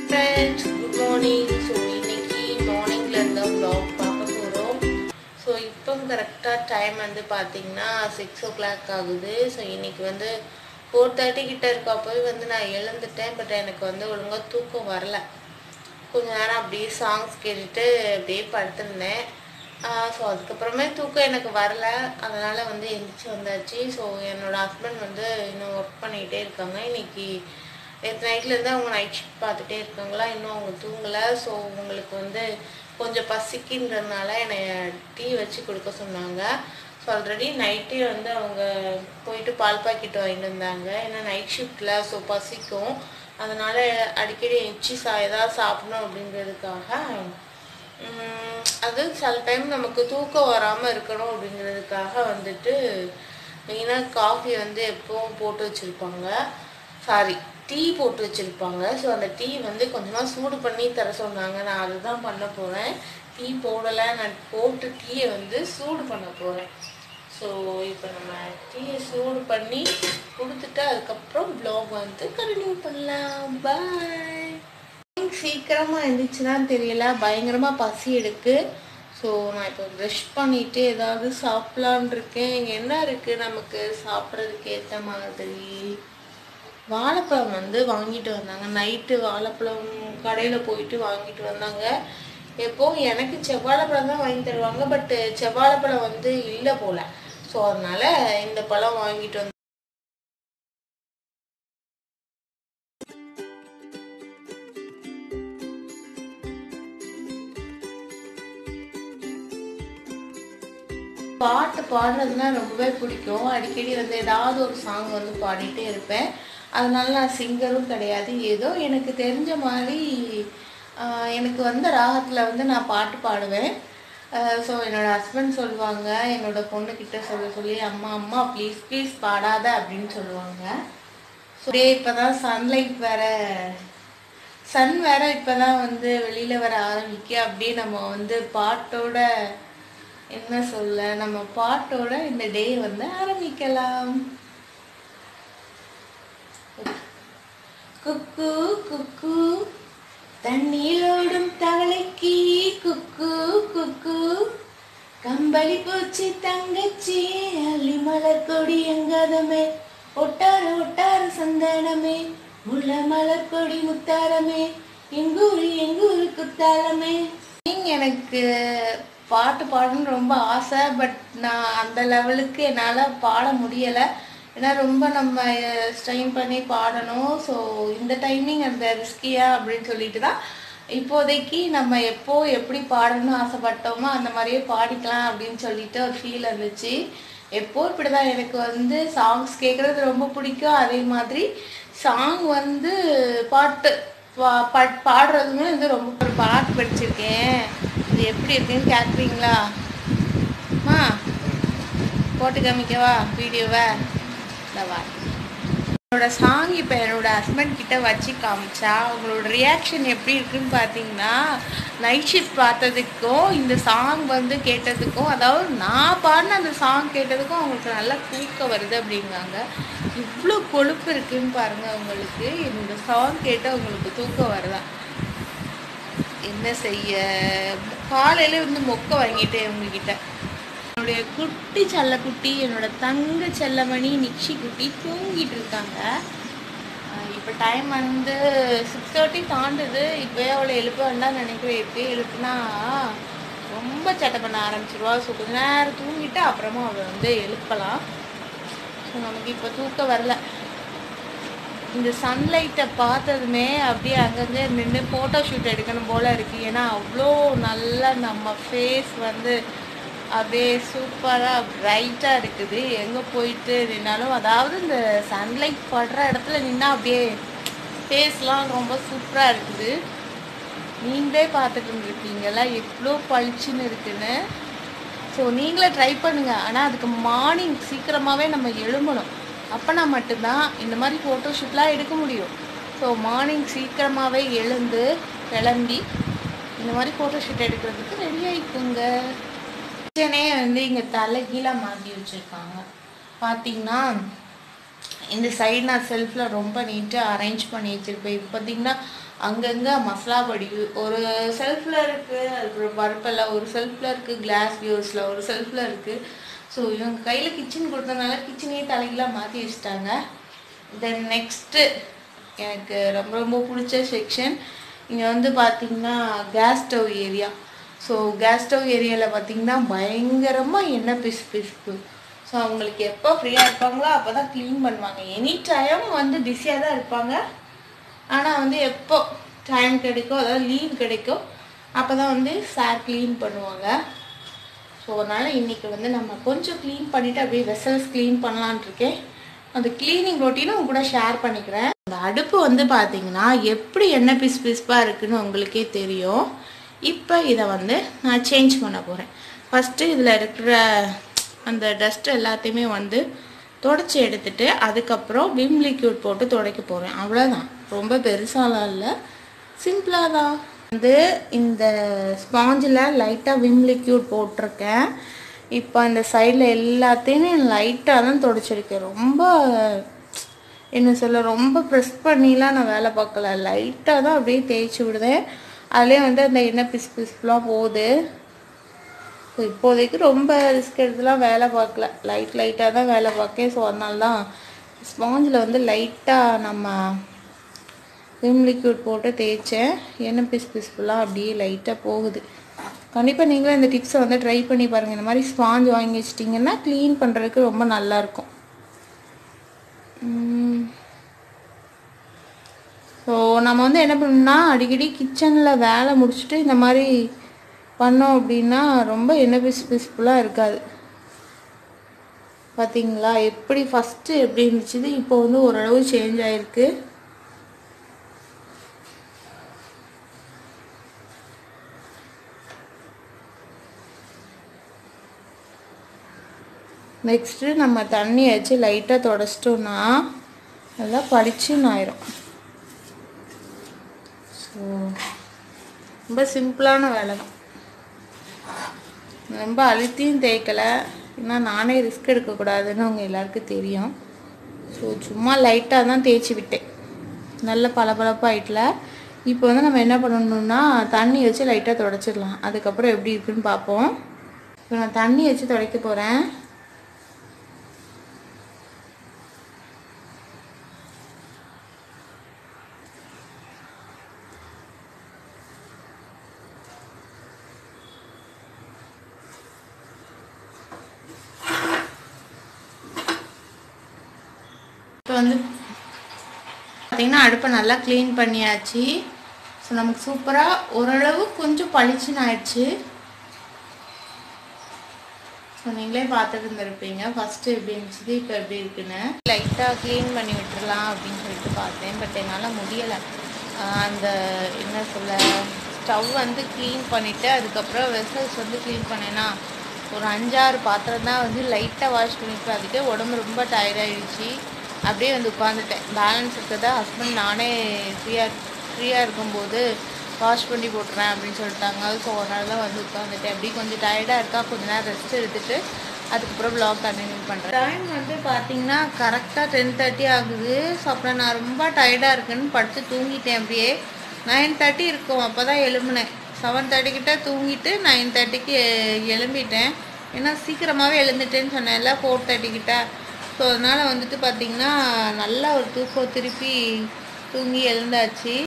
friends good morning so இன்னைக்கு மார்னிங்ல இருந்து vlog பார்க்க போகிறோம் ஸோ இப்போ கரெக்டாக டைம் வந்து பார்த்தீங்கன்னா சிக்ஸ் ஓ கிளாக் ஆகுது ஸோ இன்னைக்கு வந்து ஃபோர் தேர்ட்டி கிட்ட இருக்கா போய் வந்து நான் எழுந்துட்டேன் பட் எனக்கு வந்து ஒழுங்காக தூக்கம் வரல கொஞ்ச நேரம் அப்படியே சாங்ஸ் கேட்டுட்டு அப்படியே படுத்திருந்தேன் ஸோ அதுக்கப்புறமே தூக்கம் எனக்கு வரல அதனால் வந்து எந்திரிச்சு வந்தாச்சு ஸோ என்னோட ஹஸ்பண்ட் வந்து இன்னும் ஒர்க் பண்ணிகிட்டே இருக்காங்க இன்னைக்கு நேற்று நைட்லேருந்து அவங்க நைட் ஷிஃப்ட் பார்த்துட்டே இருக்காங்களா இன்னும் அவங்க தூங்கலை ஸோ உங்களுக்கு வந்து கொஞ்சம் பசிக்குன்றதுனால என்னை டீ வச்சு கொடுக்க சொன்னாங்க ஸோ ஆல்ரெடி நைட்டே வந்து அவங்க போயிட்டு பால் பாக்கெட் வாங்கிட்டு வந்தாங்க ஏன்னா நைட் ஷிஃப்டில் ஸோ பசிக்கும் அதனால் அடிக்கடி எச்சி சா ஏதாவது சாப்பிடணும் அப்படிங்கிறதுக்காக உம், அது சில டைம் நமக்கு தூக்கம் வராமல் இருக்கணும் அப்படிங்கிறதுக்காக வந்துட்டு மெயினாக காஃபி வந்து எப்பவும் போட்டு வச்சுருப்பாங்க சாரி டீ போட்டு வச்சுருப்பாங்க ஸோ அந்த டீ வந்து கொஞ்சமாக சூடு பண்ணி தர சொன்னாங்க நான் அதுதான் பண்ண போகிறேன் டீ போடலை நான் போட்டு டீயை வந்து சூடு பண்ண போகிறேன் ஸோ இப்போ நம்ம டீயை சூடு பண்ணி கொடுத்துட்டு அதுக்கப்புறம் ப்ளாக் வந்து கண்டினியூ பண்ணலாம் பாய் சீக்கிரமாக இருந்துச்சுன்னு தெரியல பயங்கரமாக பசி எடுக்கு ஸோ நான் இப்போ ப்ரஷ் பண்ணிட்டு ஏதாவது சாப்பிட்லான் இருக்கேன் இங்கே என்ன இருக்குது நமக்கு சாப்பிட்றதுக்கு ஏற்ற மாதிரி வாழைப்பழம் வந்து வாங்கிட்டு வந்தாங்க நைட்டு வாழைப்பழம் கடையில் போயிட்டு வாங்கிட்டு வந்தாங்க எப்போவும் எனக்கு செவ்வாழைப்பழம் தான் வாங்கி தருவாங்க பட் செவ்வாழைப்பழம் வந்து இல்லை போல ஸோ அதனால இந்த பழம் வாங்கிட்டு வந்து பாட்டு பாடுறதுனா ரொம்பவே பிடிக்கும் அடிக்கடி வந்து ஏதாவது ஒரு சாங் வந்து பாடிட்டே இருப்பேன் அதனால நான் சிங்கரும் கிடையாது ஏதோ எனக்கு தெரிஞ்ச மாதிரி ஆஹ், எனக்கு வந்த ராகத்தில் வந்து நான் பாட்டு பாடுவேன் ஸோ என்னோட ஹஸ்பண்ட் சொல்லுவாங்க என்னோட பொண்ணுக்கிட்ட சொல்ல சொல்லி அம்மா அம்மா ப்ளீஸ் ப்ளீஸ் பாடாத அப்படின்னு சொல்லுவாங்க ஸோ இப்போ தான் சன்லைட் வேற சன் வேற இப்போ தான் வந்து வெளியில் வர ஆரம்பிக்க அப்படியே நம்ம வந்து பாட்டோட என்ன சொல்ல நம்ம பாட்டோட இந்த டே வந்து ஆரம்பிக்கலாம் குக்கு குக்கு தண்ணீரோடும் தவளைக்கு குக்கு குக்கு கம்பளி பூச்சி தங்கச்சி அள்ளி மலர் கொடி எங்காதமே ஒட்டார ஒட்டார சந்தனமே முல்ல மலர் கொடி முத்தாரமே எங்கூரு எங்கூரு குத்தாலமே நீங்க எனக்கு பாட்டு பாடணும்னு ரொம்ப ஆசை பட் நான் அந்த லெவலுக்கு என்னால் பாட முடியலை ஏன்னா ரொம்ப நம்ம ஸ்ட்ரெயின் பண்ணி பாடணும் ஸோ இந்த டைமிங் அந்த ரிஸ்கியா அப்படின்னு சொல்லிட்டு தான் இப்போதைக்கு நம்ம எப்போ எப்படி பாடணும்னு ஆசைப்பட்டோமோ அந்த மாதிரியே பாடிக்கலாம் அப்படின்னு சொல்லிட்டு ஒரு ஃபீல் இருந்துச்சு எப்போ இப்படி தான் எனக்கு வந்து சாங்ஸ் கேட்குறது ரொம்ப பிடிக்கும் அதே மாதிரி சாங் வந்து பாட்டு பா- பா- பாடுறதுமே வந்து ரொம்ப ஒரு பாட்டு படிச்சிருக்கேன் இது எப்படி இருக்குன்னு கேட்குறீங்களா அம்மா போட்டு காமிக்கவா வீடியோவை இந்த வா என்னோட சாங் இப்போ என்னோட ஹஸ்பண்ட் கிட்ட வச்சு காமிச்சா அவங்களோட ரியாக்ஷன் எப்படி இருக்குன்னு பார்த்தீங்கன்னா நைட் ஷிஃப்ட் பார்த்ததுக்கும் இந்த சாங் வந்து கேட்டதுக்கும் அதாவது நான் பாடின அந்த சாங் கேட்டதுக்கும் அவங்களுக்கு நல்லா தூக்கம் வருது அப்படிங்காங்க இவ்வளோ கொழுப்பு இருக்குன்னு பாருங்க அவங்களுக்கு என்னோட சாங் கேட்டு அவங்களுக்கு தூக்கம் வருதா என்ன செய்ய காலையில வந்து மொக்க வாங்கிட்டேன் உங்ககிட்ட என்னுடைய குட்டி செல்லக்குட்டி என்னோட தங்க செல்லமணி நிக்ஷி குட்டி தூங்கிட்டு இருக்காங்க ஆஹ் இப்போ டைம் வந்து சிக்ஸ் தேர்ட்டி தாண்டுது இப்போயே அவளை எழுப்ப வேண்டாம்னு நினைக்கிறேன் இப்போயே எழுப்புனா ரொம்ப சட்டை பண்ண ஆரம்பிச்சிருவா ஸோ கொஞ்ச நேரம் தூங்கிட்டு அப்புறமா அவளை வந்து எழுப்பலாம் ஸோ நமக்கு இப்போ தூக்கம் வரல இந்த சன்லைட்டை பார்த்ததுமே அப்படியே அங்கங்கே நின்று ஃபோட்டோ ஷூட் எடுக்கணும் போல இருக்கு ஏன்னா அவ்வளோ நல்லா நம்ம ஃபேஸ் வந்து அப்படியே சூப்பராக பிரைட்டாக இருக்குது எங்கே போயிட்டு நின்னாலும் அதாவது இந்த சன்லைட் படுற இடத்துல நின்னா அப்படியே ஃபேஸ்லாம் ரொம்ப சூப்பராக இருக்குது நீங்களே பார்த்துட்டு இருந்திருக்கீங்களா எவ்வளோ பளிச்சுன்னு இருக்குன்னு ஸோ நீங்களே ட்ரை பண்ணுங்க ஆனால் அதுக்கு மார்னிங் சீக்கிரமாகவே நம்ம எழும்பணும் அப்போனா மட்டும்தான் இந்த மாதிரி ஃபோட்டோ ஷூட்லாம் எடுக்க முடியும் ஸோ மார்னிங் சீக்கிரமாகவே எழுந்து கிளம்பி இந்த மாதிரி ஃபோட்டோ ஷூட் எடுக்கிறதுக்கு ரெடி ஆகிக்குங்க கிச்சனே வந்து இங்கே தலைகீழாக மாற்றி வச்சுருக்காங்க பார்த்தீங்கன்னா இந்த சைடு நான் செல்ஃபில் ரொம்ப நீட்டாக அரேஞ்ச் பண்ணி வச்சுருப்பேன் இப்போ பார்த்தீங்கன்னா அங்கங்கே மசாலா பொடி ஒரு செல்ஃபில் இருக்குது அப்புறம் பருப்பில் ஒரு செல்ஃபில் இருக்குது கிளாஸ் வியூஸில் ஒரு செல்ஃபில் இருக்குது ஸோ இவங்க கையில் கிச்சன் கொடுத்தனால கிச்சனையே தலைகளாக மாற்றி வச்சுட்டாங்க தென் நெக்ஸ்ட்டு எனக்கு ரொம்ப ரொம்ப பிடிச்ச செக்ஷன் இங்கே வந்து பார்த்தீங்கன்னா gas stove area so gas stove ஏரியாவில் பார்த்தீங்கன்னா பயங்கரமாக எண்ணெய் பிசு பிசுப்பு ஸோ அவங்களுக்கு எப்போ ஃப்ரீயாக இருப்பாங்களோ அப்போ தான் க்ளீன் பண்ணுவாங்க எனி டைம் வந்து பிஸியாக தான் இருப்பாங்க ஆனால் வந்து எப்போ டைம் கிடைக்கும் அதாவது லீவ் கிடைக்கும் அப்போ தான் வந்து சார் க்ளீன் பண்ணுவாங்க ஸோ அதனால் இன்றைக்கி வந்து நம்ம கொஞ்சம் க்ளீன் பண்ணிவிட்டு அப்படியே வெசல்ஸ் க்ளீன் பண்ணலான் இருக்கேன் அந்த க்ளீனிங் ரொட்டீனும் உங்க கூட ஷேர் பண்ணிக்கிறேன் அந்த அடுப்பு வந்து பார்த்தீங்கன்னா எப்படி என்ன பிசு பிசுப்பாக இருக்குன்னு உங்களுக்கே தெரியும் இப்போ இதை வந்து நான் சேஞ்ச் பண்ண போகிறேன் ஃபஸ்ட்டு இதில் இருக்கிற அந்த டஸ்ட் எல்லாத்தையுமே வந்து தொடச்சி எடுத்துட்டு அதுக்கப்புறம் விம் லிக்யூட் போட்டு துடைக்க போகிறேன் அவ்வளோதான் ரொம்ப பெருசாலாம் இல்லை சிம்பிளாக தான் வந்து இந்த ஸ்பாஞ்சில் லைட்டாக விம் லிக்யூட் போட்டிருக்கேன் இப்போ இந்த சைடில் எல்லாத்தையுமே லைட்டாக தான் துடைச்சிருக்கேன் ரொம்ப என்ன சொல்ல ரொம்ப ப்ரெஸ் பண்ணிலாம் நான் வேலை பார்க்கல லைட்டாக தான் அப்படியே தேய்ச்சி விடுதேன் அதுலேயே வந்து அந்த எண்ணெய் பிசு பிசுப்புலாம் போகுது ஸோ இப்போதைக்கு ரொம்ப ரிஸ்க் எடுத்துலாம் வேலை பார்க்கல லைட் லைட்டாக தான் வேலை பார்க்கேன் ஸோ அதனால தான் ஸ்பாஞ்சில் வந்து லைட்டாக நம்ம விம் லிக்யூட் போட்டு தேய்ச்சேன் எண்ணெய் பிசு பிசுப்புலாம் அப்படியே லைட்டாக போகுது கண்டிப்பாக நீங்களும் இந்த டிப்ஸை வந்து ட்ரை பண்ணி பாருங்கள் இந்த மாதிரி ஸ்பாஞ்ச் வாங்கி வச்சிட்டிங்கன்னா க்ளீன் பண்ணுறதுக்கு ரொம்ப நல்லாயிருக்கும் ஸோ நம்ம வந்து என்ன பண்ணணும்னா அடிக்கடி கிச்சனில் வேலை முடிச்சுட்டு இந்த மாதிரி பண்ணோம் அப்படின்னா ரொம்ப எண்ணெய் பிசு பிசுப்புலாம் இருக்காது பார்த்தீங்களா எப்படி ஃபஸ்ட்டு எப்படி இருந்துச்சு இப்போ வந்து ஓரளவு சேஞ்ச் ஆகிருக்கு நெக்ஸ்ட்டு நம்ம தண்ணி வச்சு லைட்டாக தொடச்சிட்டோன்னா நல்லா பளிச்சுன்னு ஆயிரும் ஸோ ரொம்ப சிம்பிளான வேலை தான் ரொம்ப அழுத்தியும் தேய்க்கலை ஏன்னா நானே ரிஸ்க் எடுக்கக்கூடாதுன்னு அவங்க எல்லாருக்கும் தெரியும் ஸோ சும்மா லைட்டாக தான் தேய்ச்சி விட்டேன் நல்ல பளபளப்பாயிட்டல இப்போ வந்து நம்ம என்ன பண்ணணும்னா தண்ணி வச்சு லைட்டாக தொடச்சிடலாம் அதுக்கப்புறம் எப்படி இருக்குன்னு பார்ப்போம் இப்போ நான் தண்ணி வச்சு துடைக்க போகிறேன் இப்போ வந்து பார்த்திங்கன்னா அடுப்பை நல்லா க்ளீன் பண்ணியாச்சு ஸோ நமக்கு சூப்பராக ஓரளவு கொஞ்சம் பளிச்சுன்னு ஆயிடுச்சு ஸோ நீங்களே பார்த்துட்டு இருந்திருப்பீங்க ஃபஸ்ட்டு எப்படி இருந்துச்சு இப்போ எப்படி இருக்குன்னு லைட்டாக க்ளீன் பண்ணி விட்டுறலாம் அப்படின்னு சொல்லிட்டு பார்த்தேன் பட் என்னால் முடியலை அந்த என்ன சொல்ல ஸ்டவ் வந்து க்ளீன் பண்ணிவிட்டு அதுக்கப்புறம் வெசல்ஸ் வந்து க்ளீன் பண்ணேன்னா ஒரு அஞ்சாறு பாத்திரம் தான் வந்து லைட்டாக வாஷ் பண்ணிட்டு அதுக்கே உடம்பு ரொம்ப டயர்டாயிடுச்சு அப்படியே வந்து உட்காந்துட்டேன் பேலன்ஸ் இருக்கிறதா ஹஸ்பண்ட் நானே ஃப்ரீயாக ஃப்ரீயாக இருக்கும்போது வாஷ் பண்ணி போட்டுறேன் அப்படின்னு சொல்லிட்டாங்க ஸோ அதனால தான் வந்து உட்காந்துட்டேன் அப்படியே கொஞ்சம் டயர்டாக இருக்கா கொஞ்ச நேரம் ரெஸ்ட் எடுத்துட்டு அதுக்கப்புறம் ப்ளாக் கண்டினியூ பண்ணுறேன் டைம் வந்து பார்த்தீங்கன்னா கரெக்டாக டென் தேர்ட்டி ஆகுது ஸோ அப்புறம் நான் ரொம்ப டயர்டாக இருக்குன்னு படுத்து தூங்கிட்டேன் அப்படியே நைன் தேர்ட்டி இருக்கும் அப்போ தான் எழும்புனேன் செவன் தேர்ட்டி கிட்ட தூங்கிட்டு நைன் தேர்ட்டிக்கு எழும்பிட்டேன் ஏன்னா சீக்கிரமாகவே எழுந்துட்டேன்னு சொன்னேன்ல ஃபோர் தேர்ட்டி கிட்ட ஸோ அதனால் வந்துட்டு பார்த்திங்கன்னா நல்லா ஒரு தூக்கம் திருப்பி தூங்கி எழுந்தாச்சு